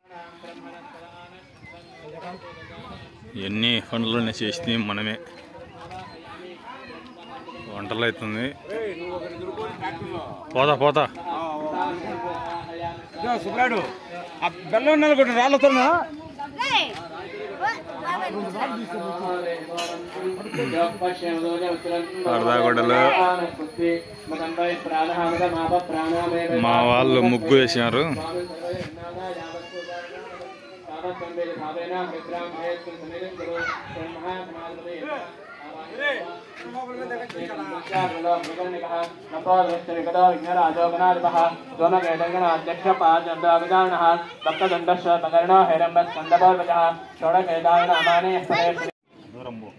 ఎన్ని పనులు చేసింది మనమే వంటలు అవుతుంది పోతా పోతా సుబ్రాడు ఆ బెల్లం ఉన్నది కూడా రాళ్ళతో అర్ధాగొడ్డలు మా వాళ్ళు ముగ్గు వేసినారు దూరం పో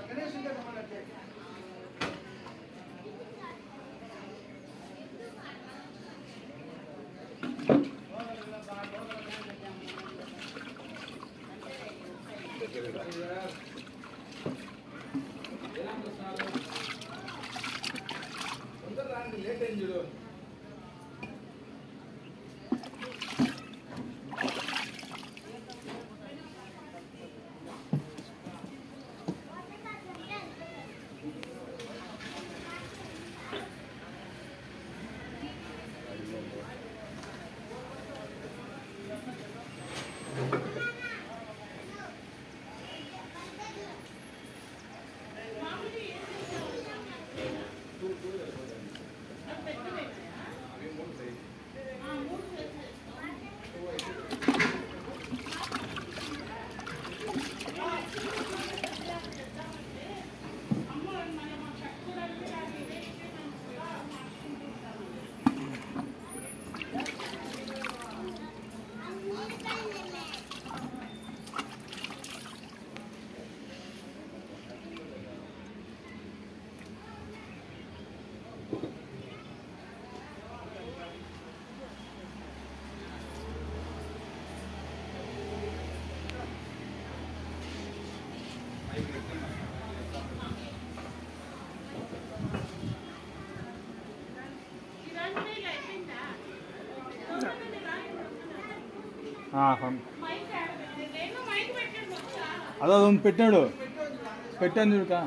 అదో అది పెట్టాడు పెట్టాను చూడక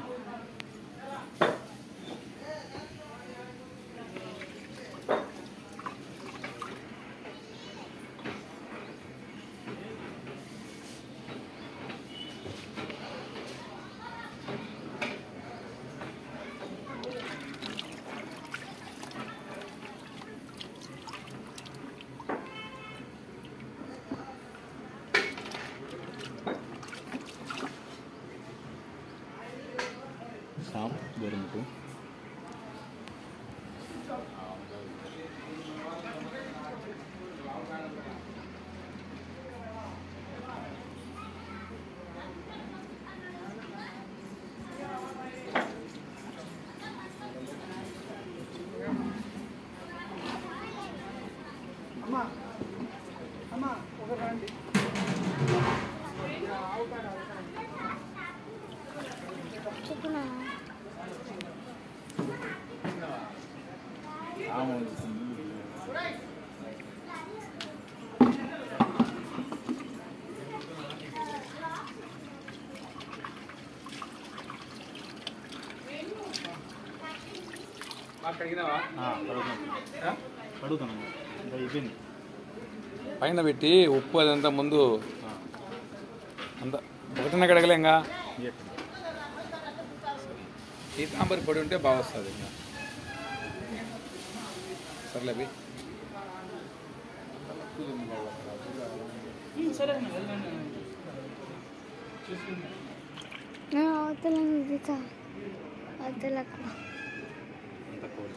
సాం దూరం ఇటు. ఆమె వస్తుంది. ఆ, కడుగుతాను. కడుగుతాను ఇంకా అయిపోయింది పైన పెట్టి ఉప్పు అదంతా ముందు అంత ఒకటిన కడగలే ఇంకా ఇయ్య. పీతాంబరి పొడి ఉంటే బాగా వస్తుంది ఇంకా సర్లే బి అవతల దిగుతా అవతలకు అంత కోడి.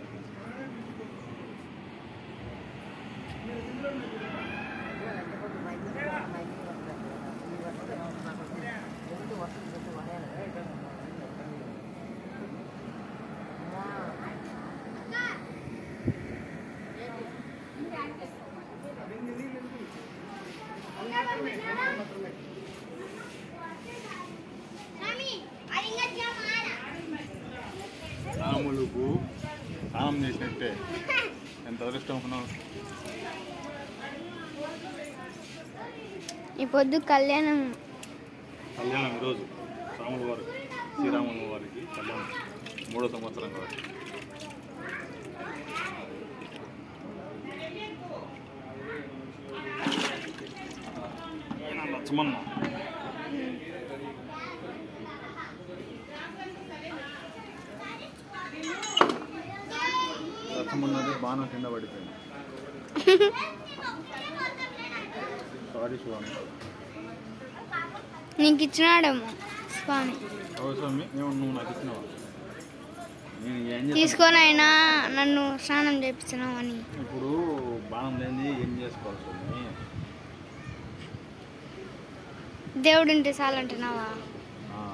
రాములకు స్నానం చేసినట్టే ఎంత అదృష్టం అనుకున్నావు ఈ పొద్దు కళ్యాణం కళ్యాణం ఈరోజు రాముల వారు శ్రీరాముల వారికి కళ్యాణం మూడో సంవత్సరం కాబట్టి ఈయన లక్ష్మణ లక్ష్మణది బాణం కింద పడిపోయింది సారీ స్వామి నీకు ఇచ్చినాడేమో స్వామి అవసరమే ఏమో నువ్వు నాకు ఇచ్చినావా నేను ఏం చేస్తాను తీసుకొని అయినా నన్ను స్నానం చేపించినావు అని ఇప్పుడు బాణం లేని ఏం చేసుకోవాలి స్వామి దేవుడు ఉంటే చాలంటున్నావా ఆ,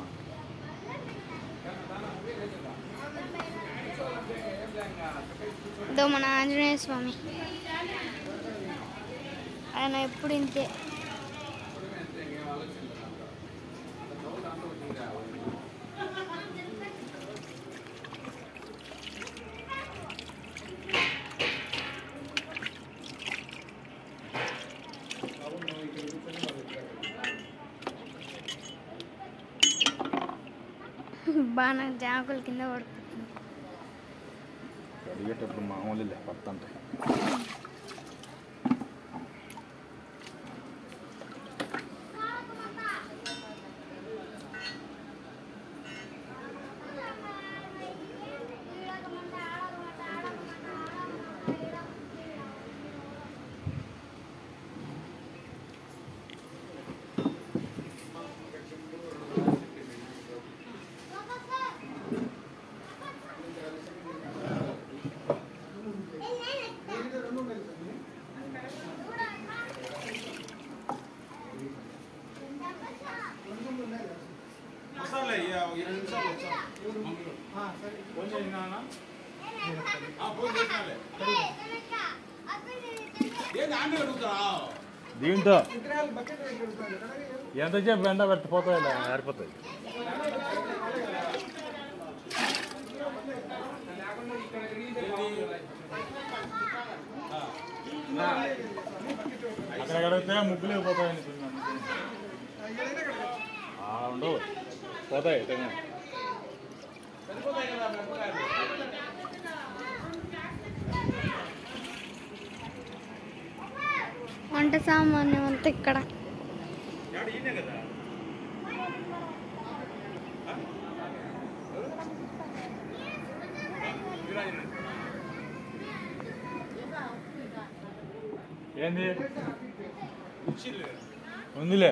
ఇదో మన ఆంజనేయ స్వామి ఆయన ఎప్పుడు ఇంతే బాగా జాకుల కింద పడుతుంది అడిగేటప్పుడు మామూలు పత్త అంటే దీంతో ఎంతసేపు ఎండ పెట్టిపోతాయి ఆరిపోతాయి అక్కడ కడిగితే ముగ్గులు అయిపోతాయని ఉండవు పోతాయి తెగ. వంట సామాన్యం అంతా ఇక్కడ ఏంది ఉందిలే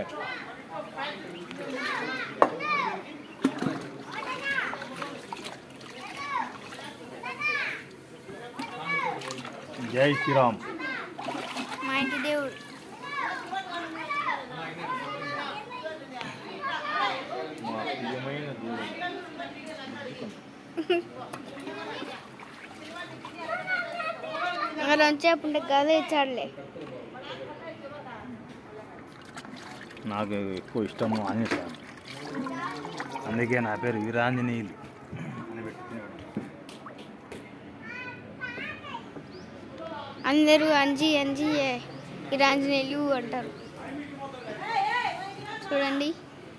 జై శ్రీరామ్ మా ఇంటి దేవుడు మా ప్రియమైన దేవుడు మరి వచ్చేప్పుడు గద ఇచ్చాడులే నాకు ఎక్కువ ఇష్టము ఆంజనేయ స్వామి అందుకే నా పేరు వీరాంజనేయులు అని పెట్టుకునేవాడు అందరూ అంజి అంజి ఇరాంజనేయులు అంటారు చూడండి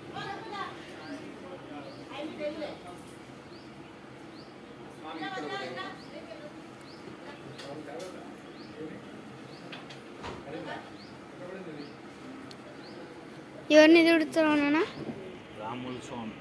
ఎవరిని చూడుతున్నానా రాములు స్వామి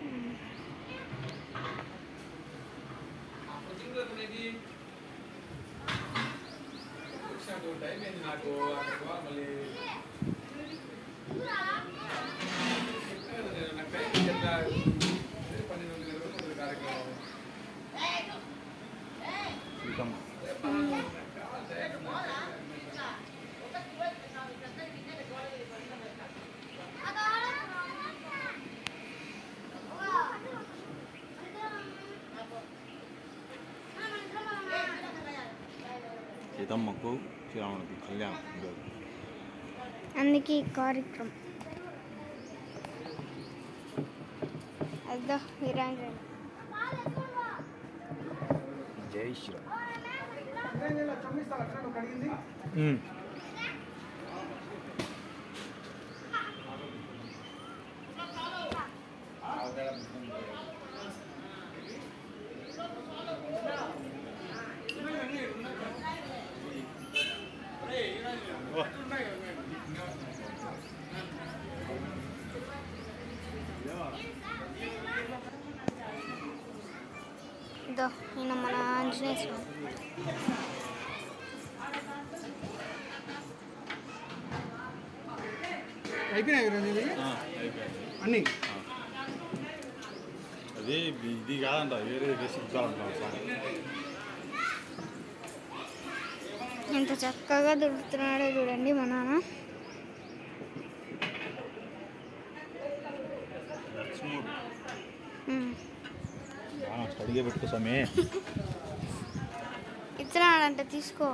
సీతమ్మ సీతమ్మకు శ్రీరాముడికి కళ్యాణం ఈరోజు అందుకే ఈ కార్యక్రమం అదో వీరాంజనేయులు జై శ్రీరామ్ ఆంజనేయ స్వామి అయిపోయినాయి రంజిత్ ఆ, అయిపోయింది అన్నీ అది ఇది కాదంట వేరే రెసిపీ కావాలంటున్నాను సార్ ఎంత చక్కగా దొరుకుతున్నాడో చూడండి మా నాన్న లక్ష్మణుడు ఉమ్. స్టడీగా పెట్టుకో సమీ ఇస్తున్నాడంట తీసుకో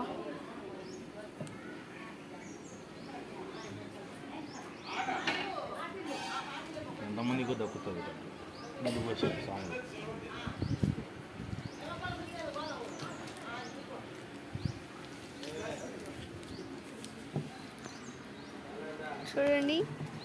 ఎంతమందికి దక్కుతుంది ముందుకు వచ్చారు సాంగ్ చూడండి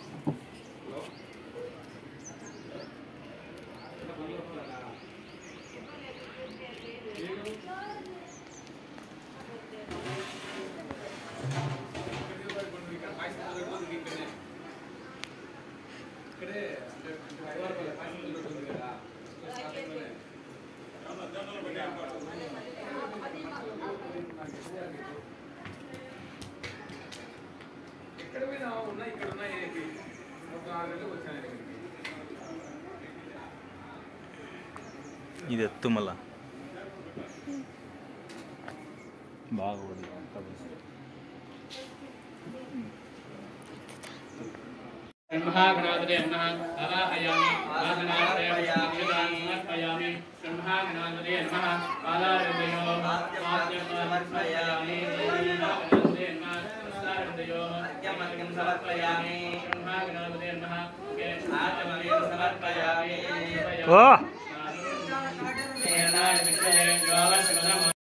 ఇది ఎత్తు మళ్ళా బాగా ఓడి ब्रह्मागणादरे नमः आवाहयामि आसनाश्रयं समर्पयामि ब्रह्मागणादरे नमः पादारदयो समर्पयामि ब्रह्मागणादरे नमः पादारदयो समर्पयामि ब्रह्मागणादरे नमः केशवाचमनिं समर्पयामि ఓ स्नानाय विद्महे ज्वालशमनम्